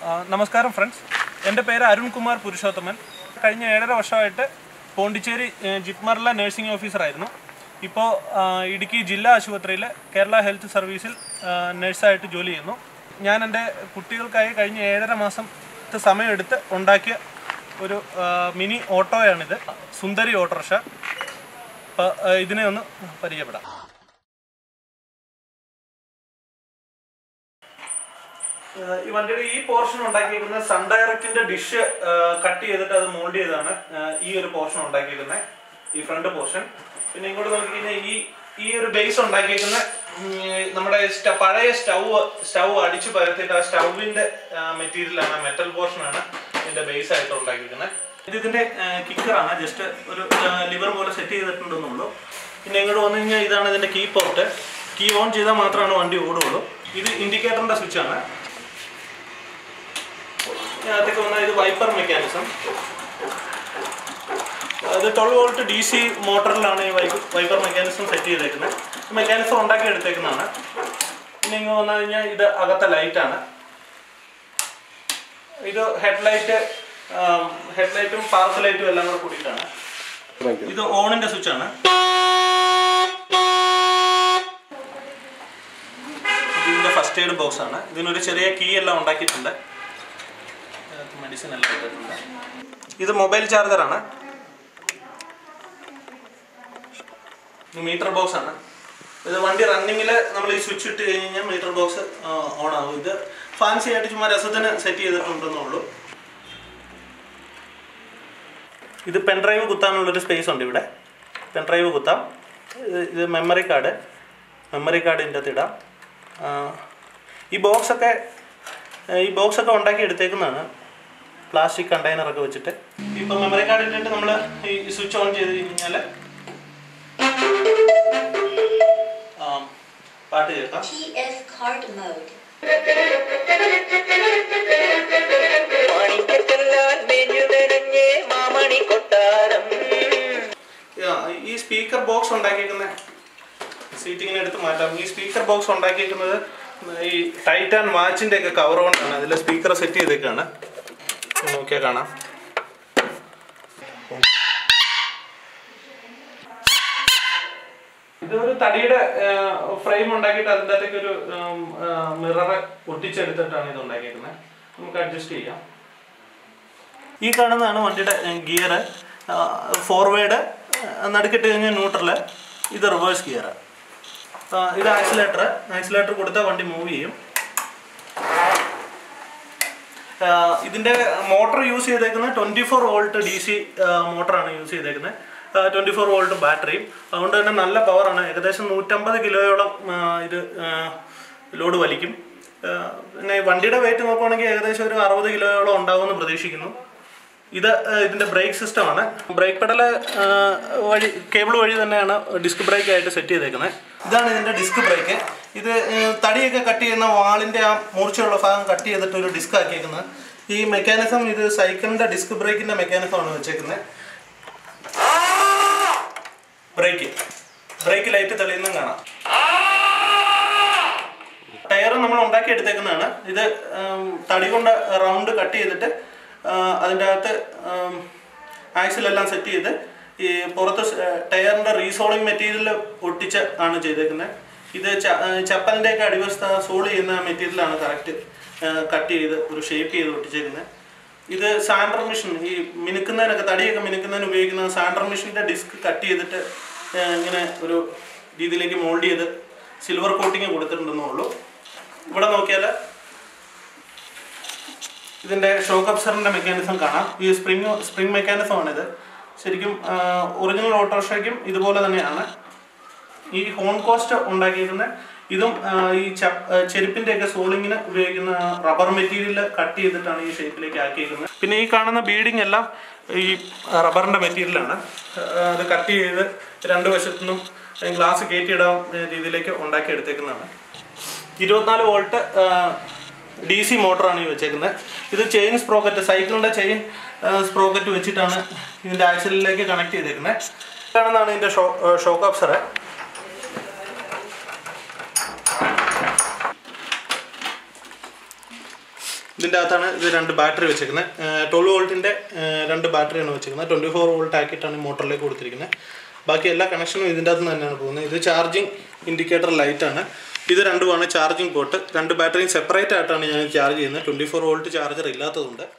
ആ, നമസ്കാരം ഫ്രണ്ട്സ് എൻ്റെ പേര് അരുൺകുമാർ പുരുഷോത്തമൻ കഴിഞ്ഞ ഏഴര വർഷമായിട്ട് പോണ്ടിച്ചേരി ഏ, ജിപ്മറിലെ നഴ്സിംഗ് ഓഫീസറായിരുന്നു ഇപ്പോൾ ആ, ഇടുക്കി ജില്ലാ ആശുപത്രിയിൽ കേരള ഹെൽത്ത് സർവീസിൽ ആ, നഴ്സായിട്ട് ജോലി ചെയ്യുന്നു ഞാൻ എൻ്റെ കുട്ടികൾക്കായി കഴിഞ്ഞ ഏഴര മാസത്തെ സമയമെടുത്ത് ഉണ്ടാക്കിയ ഒരു ആ, മിനി ഓട്ടോയാണിത് സുന്ദരി ഓട്ടോറിക്ഷ അപ്പോൾ ഇതിനെ ഒന്ന് പരിചയപ്പെടാം ഏഹ് ഈ വണ്ടിയുടെ ഈ പോർഷൻ ഉണ്ടാക്കിയിരിക്കുന്നത് സൺ ഡയറക്റ്റിന്റെ ഡിഷ് കട്ട് ചെയ്തിട്ട് അത് മോൾഡ് ചെയ്താണ് ഏഹ് ഈ ഒരു പോർഷൻ ഉണ്ടാക്കിയിരിക്കുന്നത് ഈ ഫ്രണ്ട് പോർഷൻ പിന്നെ ഇങ്ങോട്ട് നോക്കിക്കഴിഞ്ഞാൽ ഈ ഈ ഒരു ബേസ് ഉണ്ടാക്കിയിരിക്കുന്ന ഉം, നമ്മുടെ സ്റ്റ- പഴയ സ്റ്റൗ സ്റ്റൗ അടിച്ചു പരത്തിയിട്ട് ആ സ്റ്റൗവിന്റെ മെറ്റീരിയലാണ് മെറ്റൽ പോർഷൻ ആണ് ഇതിന്റെ ബേസ് ആയിട്ട് ഉണ്ടാക്കിയിരിക്കുന്നത് ഇത് ഇതിന്റെ കിക്കറാണ് ജസ്റ്റ് ഒരു ലിവർ പോലെ സെറ്റ് ചെയ്തിട്ടുണ്ടെന്നുള്ളൂ പിന്നെ ഇങ്ങോട്ട് വന്നു കഴിഞ്ഞാൽ ഇതാണ് ഇതിന്റെ കീ പോർട്ട് കീ ഓൺ ചെയ്താൽ മാത്രമാണ് വണ്ടി ഓടുകയുള്ളൂ ഇത് ഇൻഡിക്കേറ്ററിന്റെ സ്വിച്ച് ആണ് ഇതിനകത്തേക്ക് വന്നാൽ ഇത് വൈപ്പർ മെക്കാനിസം അത് ട്വൽവ് വോൾട്ട് ഡി സി മോട്ടറിലാണ് ഈ വൈപ്പർ മെക്കാനിസം സെറ്റ് ചെയ്തേക്കുന്നത് മെക്കാനിസം ഉണ്ടാക്കി എടുത്തേക്കുന്നതാണ് പിന്നെ ഇങ്ങ് വന്നു കഴിഞ്ഞാൽ ഇത് അകത്തെ ലൈറ്റാണ് ഇത് ഹെഡ്ലൈറ്റ് ഹെഡ്ലൈറ്റും പാർക്ക് ലൈറ്റും എല്ലാം കൂടെ കൂടിയിട്ടാണ് ഇത് ഓണിന്റെ സ്വിച്ച് ആണ് ഇതിന്റെ ഫസ്റ്റ് എയ്ഡ് ബോക്സ് ആണ് ഇതിനൊരു ചെറിയ കീ എല്ലാം ഉണ്ടാക്കിയിട്ടുണ്ട് മെഡിസിൻ എല്ലാം ഇട്ടിട്ടുണ്ട് ഇത് മൊബൈൽ ചാർജറാണ് മീറ്റർ ബോക്സ് ആണ് ഇത് വണ്ടി റണ്ണിങ്ങിൽ നമ്മൾ ഈ സ്വിച്ച് ഇട്ട് കഴിഞ്ഞാൽ മീറ്റർ ബോക്സ് ഓൺ ആവും ഇത് ഫാൻസി ആയിട്ട് ചുമ്മാ രസത്തിന് സെറ്റ് ചെയ്തിട്ടുണ്ടെന്നേ ഉള്ളൂ ഇത് പെൻഡ്രൈവ് കുത്താനുള്ളൊരു സ്പേസ് ഉണ്ട് ഇവിടെ പെൻഡ്രൈവ് കുത്താം ഇത് ഇത് മെമ്മറി കാർഡ് മെമ്മറി കാർഡ് ഇതിൻ്റെ അകത്ത് ഇടാം ആ, ഈ ബോക്സൊക്കെ ഈ ബോക്സൊക്കെ ഉണ്ടാക്കി എടുത്തേക്കുന്നതാണ് പ്ലാസ്റ്റിക് കണ്ടെയ്നറൊക്കെ വെച്ചിട്ട് ഇപ്പം മെമ്മറി കാർഡ് ഇട്ടിട്ട് നമ്മൾ ഈ സ്വിച്ച് ഓൺ ചെയ്ത് കഴിഞ്ഞാൽ പാട്ട് കേൾക്കാം TF card mode. മാണിക്കത്തെല്ലാൻ മേഞ്ഞു നനഞ്ഞേ മാമണി കൊട്ടാരം ആ, ഈ സ്പീക്കർ ബോക്സ് ഉണ്ടാക്കിയിരിക്കുന്ന സീറ്റിങ്ങിനെ എടുത്ത് മാറ്റാം ഈ സ്പീക്കർ ബോക്സ് ഉണ്ടാക്കിയിരിക്കുന്നത് ഈ ടൈറ്റാൻ വാച്ചിന്റെ ഒക്കെ കവർ കൊണ്ടാണ് അതിൽ സ്പീക്കർ സെറ്റ് ചെയ്തേക്കാണ് നോക്കിയാൽ കാണാം ഇതൊരു തടിയുടെ ഫ്രെയിം ഉണ്ടാക്കിയിട്ട് അതിൻ്റെ അകത്തേക്ക് ഒരു മിറർ ഒട്ടിച്ചെടുത്തിട്ടാണ് ഇത് ഉണ്ടാക്കിയിരിക്കുന്നത് നമുക്ക് അഡ്ജസ്റ്റ് ചെയ്യാം ഈ കാണുന്നതാണ് വണ്ടിയുടെ ഗിയർ ഫോർവേഡ് നടുക്കിട്ട് കഴിഞ്ഞാൽ ന്യൂട്രൽ ഇത് റിവേഴ്സ് ഗിയർ ഇത് ആക്സിലേറ്റർ ആക്സിലേറ്റർ കൊടുത്താൽ വണ്ടി മൂവ് ചെയ്യും ആ, ഇതിന്റെ മോട്ടർ യൂസ് ചെയ്തേക്കുന്നത് twenty four volt D C മോട്ടറാണ് യൂസ് ചെയ്തേക്കുന്നത് ട്വന്റി ഫോർ വോൾട്ട് ബാറ്ററിയും അതുകൊണ്ട് തന്നെ നല്ല പവറാണ് ഏകദേശം നൂറ്റമ്പത് കിലോയോളം ആ, ഇത് ലോഡ് വലിക്കും ആ, പിന്നെ ഈ വണ്ടിയുടെ വെയിറ്റ് നോക്കുവാണെങ്കിൽ ഏകദേശം ഒരു അറുപത് കിലോയോളം ഉണ്ടാവുമെന്ന് പ്രതീക്ഷിക്കുന്നു ഇത് ആ, ഇതിന്റെ ബ്രേക്ക് സിസ്റ്റമാണ് ബ്രേക്ക് പെഡൽ വഴി കേബിൾ വഴി തന്നെയാണ് ഡിസ്ക് ബ്രേക്ക് ആയിട്ട് സെറ്റ് ചെയ്തേക്കുന്നത് ഇതാണ് ഇതിന്റെ ഡിസ്ക് ബ്രേക്ക് ഇത് ആ, തടിയൊക്കെ കട്ട് ചെയ്യുന്ന വാളിന്റെ ആ മൂർച്ചയുള്ള ഭാഗം കട്ട് ചെയ്തിട്ട് ഒരു ഡിസ്ക് ആക്കിയേക്കുന്നത് ഈ മെക്കാനിസം ഇത് സൈക്കിളിന്റെ ഡിസ്ക് ബ്രേക്കിന്റെ മെക്കാനിസമാണ് വെച്ചേക്കുന്നത് ബ്രേക്ക് ബ്രേക്ക് ലൈറ്റ് തെളിയുന്നതും കാണാം ടയർ നമ്മൾ ഉണ്ടാക്കി എടുത്തേക്കുന്നതാണ് ഇത് ഉം, തടി കൊണ്ട് റൗണ്ട് കട്ട് ചെയ്തിട്ട് ആ, അതിൻ്റെ അകത്ത് ആക്സിലെല്ലാം സെറ്റ് ചെയ്ത് ഈ പുറത്ത് ടയറിൻ്റെ റീസോളിങ് മെറ്റീരിയൽ ഒട്ടിച്ച് ആണ് ചെയ്തേക്കുന്നത് ഇത് ച- ആ, ചപ്പലിൻ്റെയൊക്കെ അടിവശത്ത് സോൾ ചെയ്യുന്ന മെറ്റീരിയലാണ് കറക്റ്റ് കട്ട് ചെയ്ത് ഒരു ഷേപ്പ് ചെയ്ത് ഒട്ടിച്ചേക്കുന്നത് ഇത് സാൻഡർ മെഷീൻ ഈ മിനുക്കുന്നതിനൊക്കെ തടിയൊക്കെ മിനുക്കുന്നതിന് ഉപയോഗിക്കുന്ന സാൻഡർ മെഷീൻ്റെ ഡിസ്ക് കട്ട് ചെയ്തിട്ട് ആ, ഇങ്ങനെ ഒരു രീതിയിലേക്ക് മോൾഡ് ചെയ്ത് സിൽവർ കോട്ടിങ് കൊടുത്തിട്ടുണ്ടെന്നേ ഉള്ളൂ ഇവിടെ നോക്കിയാൽ ഇതിൻ്റെ ഷോക്ക് അബ്സറിൻ്റെ മെക്കാനിസം കാണാം ഈ സ്പ്രിങ് സ്പ്രിങ് മെക്കാനിസമാണിത് ശരിക്കും ഒറിജിനൽ ഓട്ടോറിക്ഷയ്ക്കും ഇതുപോലെ തന്നെയാണ് ഈ ഹോൺ കോസ്റ്റ് ഉണ്ടാക്കിയിരിക്കുന്ന ഇതും ആ, ഈ ച- ആ, ചെരുപ്പിന്റെ ഒക്കെ സോളിങ്ങിന് ഉപയോഗിക്കുന്ന റബ്ബർ മെറ്റീരിയൽ കട്ട് ചെയ്തിട്ടാണ് ഈ ഷേപ്പിലേക്ക് ആക്കിയിരിക്കുന്നത് പിന്നെ ഈ കാണുന്ന ബീഡിങ് എല്ലാം ഈ റബ്ബറിന്റെ മെറ്റീരിയലാണ് അത് കട്ട് ചെയ്ത് രണ്ട് വശത്തുനിന്നും ഗ്ലാസ് കയറ്റിയിടാൻ രീതിയിലേക്ക് ഉണ്ടാക്കി എടുത്തേക്കുന്നതാണ് ഇരുപത്തിനാല് വോൾട്ട് ഡി സി മോട്ടറാണ് ഈ വെച്ചേക്കുന്നത് ഇത് ചെയിൻ സ്പ്രോക്കറ്റ് സൈക്കിളിൻ്റെ ചെയിൻ സ്പ്രോക്കറ്റ് വെച്ചിട്ടാണ് ഇതിൻ്റെ ആക്സിലിലേക്ക് കണക്ട് ചെയ്തേക്കുന്നത് കാണുന്നതാണ് ഇതിൻ്റെ ഷോ ഷോക്ക് അപ്സറ് ഇതിൻ്റെ അകത്താണ് ഇത് രണ്ട് ബാറ്ററി വെച്ചേക്കുന്നത് ട്വൽവ് വോൾട്ടിൻ്റെ രണ്ട് ബാറ്ററിയാണ് വെച്ചേക്കുന്നത് ട്വൻറ്റി ഫോർ വോൾട്ട് ആക്കിയിട്ടാണ് ഈ മോട്ടറിലേക്ക് കൊടുത്തിരിക്കുന്നത് ബാക്കി എല്ലാ കണക്ഷനും ഇതിൻ്റെ അകത്ത് നിന്ന് തന്നെയാണ് പോകുന്നത് ഇത് ചാർജിങ് ഇൻഡിക്കേറ്റർ ലൈറ്റാണ് ഇത് രണ്ടുമാണ് ചാർജിങ് പോർട്ട് രണ്ട് ബാറ്ററിയും സെപ്പറേറ്റ് ആയിട്ടാണ് ഞാൻ ചാർജ് ചെയ്യുന്നത് ട്വൻറ്റി ഫോർ വോൾട്ട് ചാർജർ ഇല്ലാത്തതുകൊണ്ട്